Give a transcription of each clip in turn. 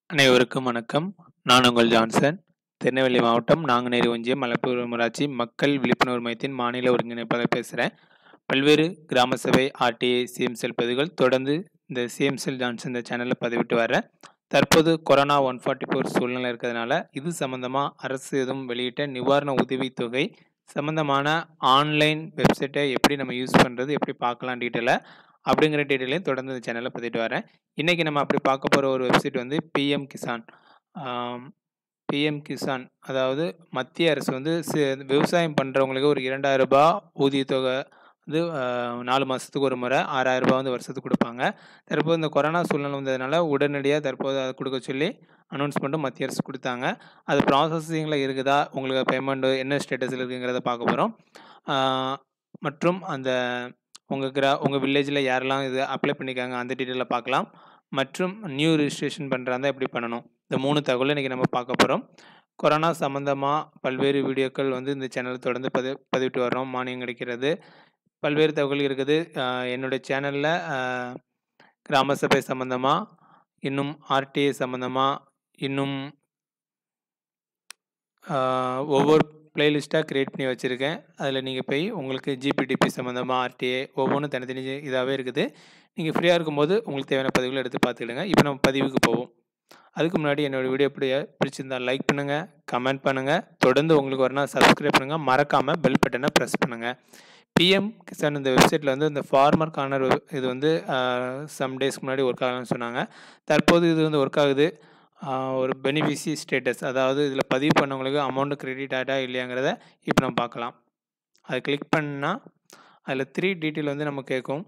அனைவருக்கும் வணக்கம். நான் உங்கள் ஜான்சன். திருநெல்வேலி மாவட்டம் நாங்குநேரி ஒன்றியம் மலப்பூர் ஊராட்சி மக்கள் விழிப்புணர்வு மையத்தின் மாநில ஒருங்கிணைப்பாளர் பேசுறேன். பல்வேறு கிராம சபை, ஆர்டிஐ, சிஎம்செல் பதிவுகள் தொடர்ந்து இந்த சிஎம்செல் ஜான்சன் இந்த சேனல்ல பதிவிட்டு வரேன். தற்போது கொரோனா 144 சூழ்நிலை இருக்கிறதுனால, இது சம்பந்தமா அரசு எதுவும் வெளியிட்ட நிவாரண உதவித் தொகை சம்பந்தமான ஆன்லைன் வெப்சைட்ட எப்படி நம்ம யூஸ் பண்றது, எப்படி பார்க்கலாம் டீட்டெயிலா அப்படிங்கிற டீட்டெயிலையும் தொடர்ந்து இந்த சேனல்ல பதிவிட்டு வரேன். இன்னைக்கு நம்ம அப்படி பார்க்க போற ஒரு வெப்சைட் வந்து பிஎம் கிசான். ஆம் பிஎம் கிசான் அதாவது மத்திய அரசு வந்து சி விவசாயம் பண்றவங்களுக்கு ஒரு ரூ. 2000 ஊதியத்தொகை வந்து அ 4 மாசத்துக்கு ஒரு முறை ரூ. 6000 வந்து வருஷத்துக்கு குடுப்பாங்க. தற்போது இந்த கொரோனா சூழ்நிலை வந்ததுனால, உடனடியா தற்போது அத குடுக்க சொல்லி அனௌன்ஸ்மென்ட்டும் மத்திய அரசு குடுத்தாங்க. அது ப்ராசஸிங்ல இருக்குதா, உங்களுக்கு பேமெண்ட் என்ன ஸ்டேட்டஸ்ல இருக்குங்கிறத பார்க்க போறோம். ஆ மற்றும் அந்த உங்க கிரா உங்க வில்லேஜ்ல யாரெல்லாம் இது அப்ளை பண்ணியிருக்காங்க அந்த டீட்டெயில பார்க்கலாம். மற்றும் நியூ ரிஜிஸ்ட்ரேஷன் பண்றதா இருந்தா எப்படி பண்ணணும்? இந்த 3 தகவலும் இன்னைக்கு நம்ம பார்க்க போறோம். கொரோனா சம்பந்தமா பல்வேறு வீடியோக்கள் வந்து இந்த சேனல்ல தொடர்ந்து பதி பதிவிட்டு வர்றோம். மானியம் கிடைக்கிறது. பல்வேறு தகவல் இருக்குது. அ என்னுடைய சேனல்ல அ கிராம சபை சம்பந்தமா, இன்னும் ஆர்டிஐ சம்பந்தமா, இன்னும் ஆ ஒவ்வொரு பிளேலிஸ்ட்டா கிரியேட் பண்ணி வச்சிருக்கேன். அதில நீங்க போய் உங்களுக்கு ஜிபிடிபி சம்பந்தமா, ஆர்டிஐ ஒவ்வொன்னும் தனித்தனி இதாவே இருக்குது. நீங்க ஃப்ரீயா இருக்கும்போது உங்களுக்கு தேவையான பதிவுகள எடுத்து பார்த்துக்கிடுங்க. இப்ப நம்ம பதிவுக்கு போவோம். அதுக்கு முன்னாடி என்னோட வீடியோ எப்படி பிடிச்சிருந்தா லைக் பண்ணுங்க, கமெண்ட் பண்ணுங்க. தொடர்ந்து உங்களுக்கு வரணும்னா சப்ஸ்கிரைப் பண்ணுங்க. மறக்காம பெல் பட்டன பிரஸ் பண்ணுங்க. பிஎம் கிசான் இந்த வெப்சைட்ல வந்து இந்த ஃபார்மர் கார்னர் இது வந்து அ சம் டேஸ்க்கு முன்னாடி ஒர்க் ஆகலன்னு சொன்னாங்க. தற்போது இது வந்து ஒர்க் ஆகுது. ஆ ஒரு பெனிஃபிஷி ஸ்டேட்டஸ் அதாவது இதில பதிவு பண்ணவங்களுக்கு அமௌண்ட் கிரெடிட் ஆயிட்டா இல்லையாங்கிறத இப்ப நம்ம பார்க்கலாம். அத கிளிக் பண்ணா, அதில 3 டீட்டெயில் வந்து நமக்கு கேட்கும்.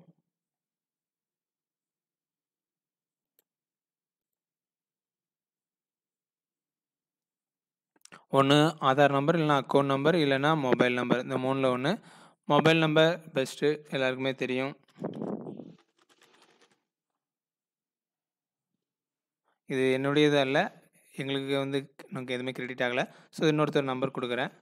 ஒண்ணு ஆதார் நம்பர், இல்லன்னா அக்கவுண்ட் நம்பர், இல்லன்னா மொபைல் நம்பர். இந்த 3ல ஒண்ணு. மொபைல் நம்பர் பெஸ்ட்டு எல்லாருக்குமே தெரியும். இது என்னுடையது அல்ல. எங்களுக்கு வந்து நமக்கு எதுவுமே கிரெடிட் ஆகல. ஸோ இன்னொருத்தர் நம்பர் குடுக்குறேன்.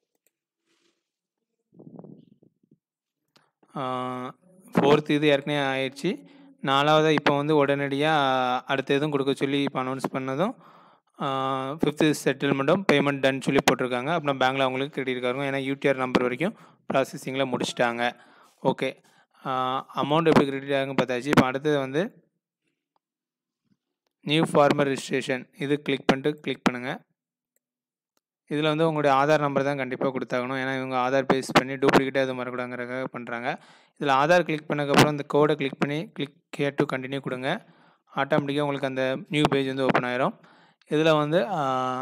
ஆ 4த் இது ஏற்கனவே ஆயிருச்சு. 4வதா இப்ப வந்து உடனடியா அடுத்த இதுவும் குடுக்க சொல்லி இப்ப அனௌன்ஸ் பண்ணதும், ஆ 5த் செட்டில்மென்ட்டும் பேமெண்ட் டன் சொல்லி போட்டிருக்காங்க. அப்படின்னா பேங்க்ல அவங்களுக்கு கிரெடிட் ஆகும். ஏன்னா யூடிஆர் நம்பர் வரைக்கும் ப்ராசஸிங்ல முடிச்சுட்டாங்க. ஓகே. ஆ அமௌண்ட் எப்படி கிரெடிட் ஆகும்னு பார்த்தாச்சு. இப்ப அடுத்தது வந்து நியூ ஃபார்மர் ரிஜிஸ்ட்ரேஷன் இது கிளிக் பண்ணிட்டு கிளிக் பண்ணுங்க. இதில வந்து உங்களுடைய ஆதார் நம்பர் தான் கண்டிப்பா குடுத்தாகணும். ஏன்னா இவங்க ஆதார் பேஸ் பண்ணி டூப்ளிகேட்டா எதுவும் வரக்கூடாதுங்கிறதுக்காக பண்றாங்க. இதில ஆதார் கிளிக் பண்ணதுக்கப்புறம் இந்த கோட கிளிக் பண்ணி கிளிக் ஹியர் டூ கன்டின்யூ குடுங்க. ஆட்டோமேட்டிக்கா உங்களுக்கு அந்த நியூ பேஜ் வந்து ஓப்பன் ஆயிரும். இதில வந்து ஆ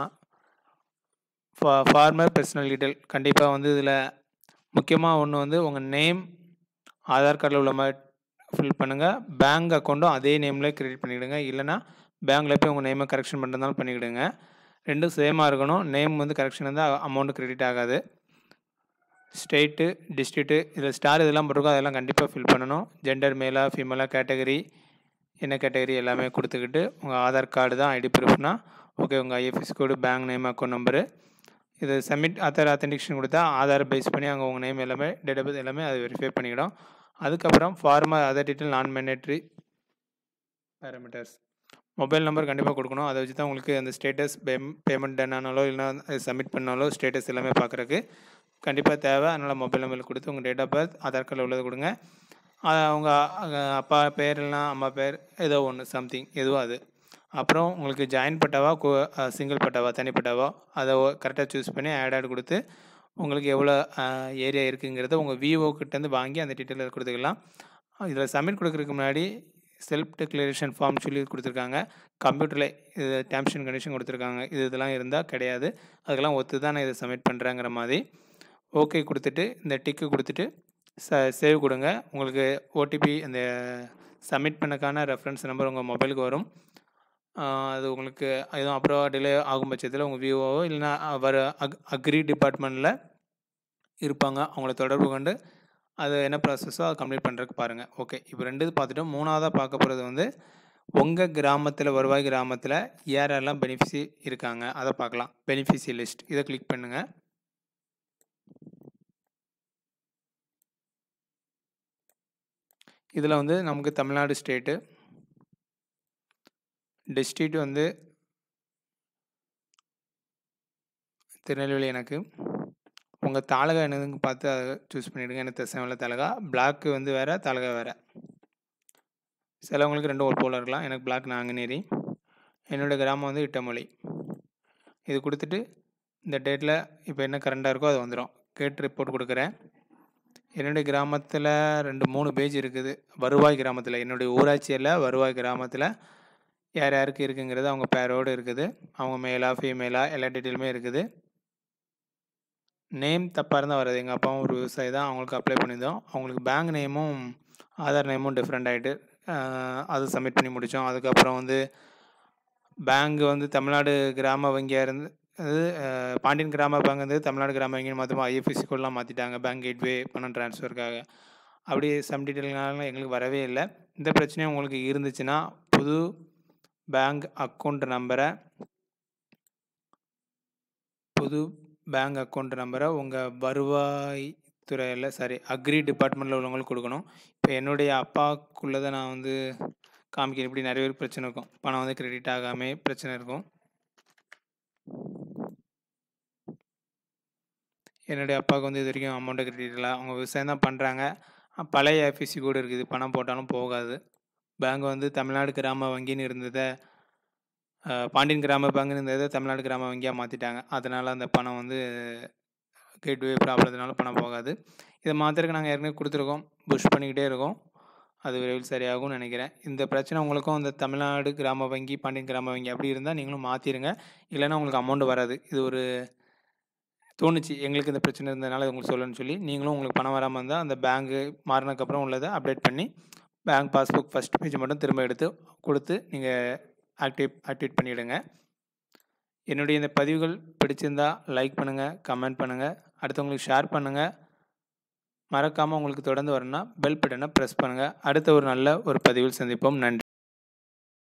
ஃபா ஃபார்மர் பெர்சனல் டீட்டெயில் கண்டிப்பா வந்து இதில முக்கியமா ஒண்ணு வந்து உங்க நேம் ஆதார் கார்ட்ல உள்ள மாரி ஃபில் பண்ணுங்க. பேங்க் அக்கவுண்டும் அதே நேம்ல கிரியேட் பண்ணிக்கிடுங்க. இல்லன்னா பேங்க்ல போய் உங்க நேம கரெக்ஷன் பண்றதுனாலும் பண்ணிக்கிடுங்க. 2ம் சேமா இருக்கணும். நேம் வந்து கரெக்ஷன் இருந்தா அமௌண்ட் கிரெடிட் ஆகாது. ஸ்டேட்டு, டிஸ்ட்ரிக்ட் இதில ஸ்டார் இதெல்லாம் போட்டிருக்கும். அதெல்லாம் கண்டிப்பா ஃபில் பண்ணணும். ஜெண்டர் மேலா, ஃபீமேலா, கேட்டகரி என்ன கேட்டகரி எல்லாமே குடுத்துக்கிட்டு, உங்க ஆதார் கார்டு தான் ஐடி ப்ரூஃப்னா, ஓகே உங்க IFSC code, bank name, account number. இது சப்மிட் ஆதார் ஆத்தென்டிகேஷன் குடுத்தா, ஆதார பேஸ் பண்ணி அங்க உங்க நேம் எல்லாமே, டேட் ஆஃப் பர்த் எல்லாமே அது வெரிஃபை பண்ணிக்கிடும். அதுக்கப்புறம் farmer other detail non mandatory parameters. Mobile number கண்டிப்பா குடுக்கணும். அத வச்சு தான் உங்களுக்கு அந்த ஸ்டேட்டஸ் பேம் பேமெண்ட் டன் ஆனாலோ, இல்லன்னா சப்மிட் பண்ணாலோ ஸ்டேட்டஸ் எல்லாமே பார்க்கறக்கு கண்டிப்பா தேவை. அதனால மொபைல் நம்பர் குடுத்து உங்க டேட் ஆஃப் பர்த், ஆதார் கார்ட்ல உள்ளத குடுங்க. அ உங்க அப்பா பேர் இல்லன்னா அம்மா பேர் ஏதோ ஒண்ணு சம்திங் எதுவோ அது. அப்புறம் உங்களுக்கு ஜாயிண்ட் பட்டாவா, கோ அ சிங்கிள் பட்டாவா, தனி பட்டாவா அத கரெக்ட்டா சூஸ் பண்ணி ஆட் ஆட் குடுத்து, உங்களுக்கு எவ்வளோ அ ஏரியா இருக்குங்கிறத உங்க விஓ கிட்டேருந்து வாங்கி அந்த டீட்டெயில குடுத்துக்கலாம். இதில சப்மிட் குடுக்கறதுக்கு முன்னாடி செல்ஃப் டிக்ளரேஷன் ஃபார்ம் சொல்லி குடுத்துருக்காங்க. கம்ப்யூட்டர்ல இது டெர்ம்ஸ் அண்ட் கண்டிஷன் குடுத்துருக்காங்க. இது இதெல்லாம் இருந்தா கிடையாது. அதுக்கெல்லாம் ஒத்து தான் நான் இத சப்மிட் பண்றேங்கிற மாரி. ஓகே குடுத்துட்டு, இந்த டிக் குடுத்துட்டு ச சேவ் குடுங்க. உங்களுக்கு ஓடிபி அந்த சப்மிட் பண்ணக்கான ரெஃபரன்ஸ் நம்பர் உங்க மொபைலுக்கு வரும். ஆ அது உங்களுக்கு எதுவும் அப்புறம் டிலே ஆகும் பட்சத்தில உங்க விஓவோ இல்லன்னா வர அக் அக்ரி டிபார்ட்மெண்ட்ல இருப்பாங்க. அவங்கள தொடர்பு கொண்டு அது என்ன ப்ராசஸோ அத கம்ப்ளீட் பண்றதுக்கு பாருங்க. ஓகே. இப்ப 2 இது பார்த்துட்டோம். 3வதா பார்க்க போறது வந்து உங்க கிராமத்தில வருவாய் கிராமத்தில யார் யாரெல்லாம் பெனிஃபிஷி இருக்காங்க அத பார்க்கலாம். பெனிஃபிஷி லிஸ்ட் இத கிளிக் பண்ணுங்க. இதில வந்து நமக்கு தமிழ்நாடு ஸ்டேட்டு. டிஸ்ட்ரிக்ட் வந்து திருநெல்வேலி எனக்கு உங்கள் தாலுகா என்னதுன்னு பார்த்து அதை சூஸ் பண்ணிவிடுங்க எனக்கு தசமல தாலுகா பிளாக்கு வந்து வேறு தாலுகா வேறு சிலவங்களுக்கு ரெண்டும் ஒரு போல் இருக்கலாம் எனக்கு பிளாக் நாங்குநேரி என்னோடய கிராமம் வந்து இட்டமொழி இது கொடுத்துட்டு இந்த டேட்டில் இப்போ என்ன கரண்டாக இருக்கோ அது வந்துடும் கேட்டு ரிப்போர்ட் கொடுக்குறேன் என்னுடைய கிராமத்தில் ரெண்டு மூணு பேஜ் இருக்குது வருவாய் கிராமத்தில் என்னுடைய ஊராட்சியில் வருவாய் கிராமத்தில் யார் யாருக்கு இருக்குங்கிறது அவங்க பேரோடு இருக்குது அவங்க மேலா ஃபீமேலா எல்லா டீட்டெயிலுமே இருக்குது நேம் தப்பாக இருந்தால் வராது எங்கள் அப்பாவும் ஒரு விவசாயி தான் அவங்களுக்கு அப்ளை பண்ணியிருந்தோம் அவங்களுக்கு பேங்க் நேமும் ஆதார் நேமும் டிஃப்ரெண்ட் ஆகிட்டு அது சப்மிட் பண்ணி முடித்தோம் அதுக்கப்புறம் வந்து பேங்க் வந்து தமிழ்நாடு கிராம வங்கியாக இருந்து அது பாண்டியன் கிராம பேங்க் வந்து தமிழ்நாடு கிராம வங்கின்னு மாற்றமாக ஐஎஃப்எஸ்சி கோடெலாம் மாற்றிட்டாங்க பேங்க் கேட்வே பணம் ட்ரான்ஸ்ஃபருக்காக அப்படி சம் டீட்டெயில்னால எங்களுக்கு வரவே இல்லை இந்த பிரச்சனையும் உங்களுக்கு இருந்துச்சுன்னா புது பேங்க் அக்கௌண்ட் நம்பரை புது பேங்க் அக்கௌண்ட் நம்பரை உங்கள் வருவாய் துறையில் சாரி அக்ரி டிபார்ட்மெண்ட்டில் உள்ளவங்களுக்கு கொடுக்கணும் இப்போ என்னுடைய அப்பாவுக்குள்ளதை நான் வந்து காமிக்கிறேன் இப்படி நிறைய பேருக்கு பிரச்சனை இருக்கும் பணம் வந்து கிரெடிட் ஆகாமல் பிரச்சனை இருக்கும் என்னுடைய அப்பாவுக்கு வந்து இது வரைக்கும் அமௌண்ட்டை கிரெடிட் இல்லை அவங்க விவசாயம் தான் பண்ணுறாங்க பழைய எஃப்எஸ்சி கூட இருக்குது பணம் போட்டாலும் போகாது பேங்க் வந்து தமிழ்நாடு கிராம வங்கின்னு இருந்ததை பாண்டியன் கிராம பேங்க்னு இருந்ததை தமிழ்நாடு கிராம வங்கியாக மாற்றிட்டாங்க அதனால் அந்த பணம் வந்து கேட்வே ப்ராப்ளத்தினால பணம் போகாது இதை மாற்றுறதுக்கு நாங்கள் ஏற்கனவே கொடுத்துருக்கோம் புஷ் பண்ணிக்கிட்டே இருக்கோம் அது விரைவில் சரியாகும்னு நினைக்கிறேன் இந்த பிரச்சனை உங்களுக்கும் இந்த தமிழ்நாடு கிராம வங்கி பாண்டியன் கிராம வங்கி அப்படி இருந்தால் நீங்களும் மாற்றிடுங்க இல்லைன்னா உங்களுக்கு அமௌண்ட் வராது இது ஒரு தோணுச்சு எங்களுக்கு இந்த பிரச்சனை இருந்ததுனால உங்களுக்கு சொல்லணும்னு சொல்லி நீங்களும் உங்களுக்கு பணம் வராமல் இருந்தால் அந்த பேங்க்கு மாறினதுக்கப்புறம் உள்ளதை அப்டேட் பண்ணி பேங்க் பாஸ்புக் ஃபஸ்ட் பேஜ் மட்டும் திரும்ப எடுத்து கொடுத்து நீங்கள் ஆக்டிவ் ஆக்டிவேட் பண்ணிவிடுங்க என்னுடைய இந்த பதிவுகள் பிடிச்சிருந்தா லைக் பண்ணுங்கள் கமெண்ட் பண்ணுங்கள் அடுத்தவங்களுக்கு ஷேர் பண்ணுங்கள் மறக்காமல் உங்களுக்கு தொடர்ந்து வரணும்னா பெல் பட்டனை ப்ரெஸ் பண்ணுங்கள் அடுத்த ஒரு நல்ல ஒரு பதிவில் சந்திப்போம் நன்றி